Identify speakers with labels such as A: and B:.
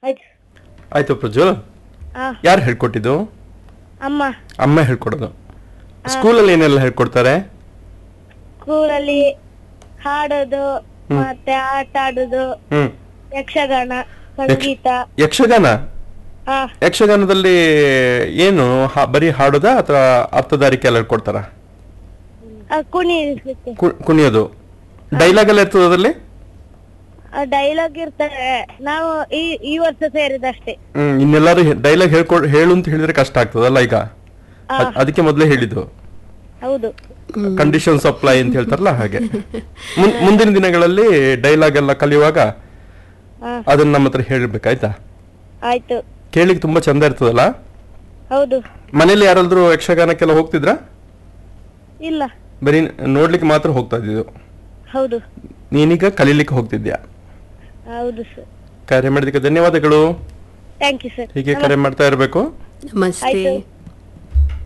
A: ಆಯ್ತು
B: ಆಯ್ತು ಪ್ರಜ್ವಲ್
A: ಹಾ
B: ಯಾರು ಹೇಳ್ಕೊಟ್ಟಿದ್ದು
A: ಅಮ್ಮ
B: ಅಮ್ಮ ಹೇಳ್ಕೊಡೋದು ಸ್ಕೂಲಲ್ಲಿ ಏನೆಲ್ಲ ಹೇಳ್ಕೊಡ್ತಾರೆ
A: ಸ್ಕೂಲಲ್ಲಿ ಹಾಡೋದು ಮತ್ತೆ ಆಟ ಆಡೋದು
B: ಹ್ಮ್
A: ಯಕ್ಷಗಾನ ಸಂಗೀತ
B: ಯಕ್ಷಗಾನ
A: ಹಾ
B: ಯಕ್ಷಗಾನದಲ್ಲಿ ಏನು ಹಾ- ಬರೀ ಹಾಡೋದಾ ಅಥವಾ ಅರ್ಥಧಾರಿಕೆ ಎಲ್ಲ ಹೇಳ್ಕೊಡ್ತಾರ
A: ಆ, ಕುಣಿಲಿಕ್ಕೆ
B: ಕು- ಕುಣಿಯೋದು ಡೈಲಾಗ್ ಎಲ್ಲ ಇರ್ತದೆ ಅದರಲ್ಲಿ
A: ಡೈಲಾಗ್ ಇರ್ತದೆ ನಾವು ಈ ಈ ವರ್ಷ ಸೇರಿದಷ್ಟೇ
B: ಹ್ಮ್ ಇನ್ನೆಲ್ಲಾರು ಡೈಲಾಗ್ ಹೇಳ್ಕೊಡ್ ಹೇಳು ಅಂತ ಹೇಳಿದ್ರೆ ಕಷ್ಟ ಆಗ್ತದಲ್ಲ ಈಗ
A: ಹಾ
B: ಅದ್- ಅದಕ್ಕೆ ಮೊದಲೇ ಹೇಳಿದ್ದು
A: ಹೌದು
B: ಕಂಡೀಷನ್ಸ್ ಅಪ್ಲೈ ಅಂತ ಹೇಳ್ತಾರಲ್ಲ ಹಾಗೆ ಮುನ್- ಮುಂದಿನ ದಿನಗಳಲ್ಲಿ ಡೈಲಾಗ್ ಎಲ್ಲ ಕಲಿಯುವಾಗ
A: ಹಾ
B: ಅದನ್ನ ನಮ್ಮ ಹತ್ರ ಹೇಳ್ಬೇಕಾಯ್ತಾ
A: ಆಯ್ತು
B: ಕೇಳಿಕ್ ತುಂಬಾ ಚಂದ ಇರ್ತದಲ್ಲ
A: ಹೌದು
B: ಮನೇಲಿ ಯಾರಾದ್ರೂ ಯಕ್ಷಗಾನಕ್ಕೆಲ್ಲ ಹೋಗ್ತಿದ್ರಾ
A: ಇಲ್ಲ
B: ಬರೀ ನೋಡ್ಲಿಕ್ಕೆ ಮಾತ್ರ ಹೋಗ್ತಾ ಇದ್ದಿದ್ದು
A: ಹೌದು
B: ನೀನೀಗ ಕಲೀಲಿಕ್ಕೆ ಹೋಗ್ತಿದ್ಯಾ
A: ಹೌದು ಸರ್
B: ಕರೆ ಮಾಡಿದಕ್ಕೆ ಧನ್ಯವಾದಗಳು
A: ಥ್ಯಾಂಕ್ ಯು ಸರ್
B: ಹೀಗೆ ಕರೆ ಮಾಡ್ತಾ ಇರಬೇಕು
C: ನಮಸ್ತೆ
A: ಆಯ್ತು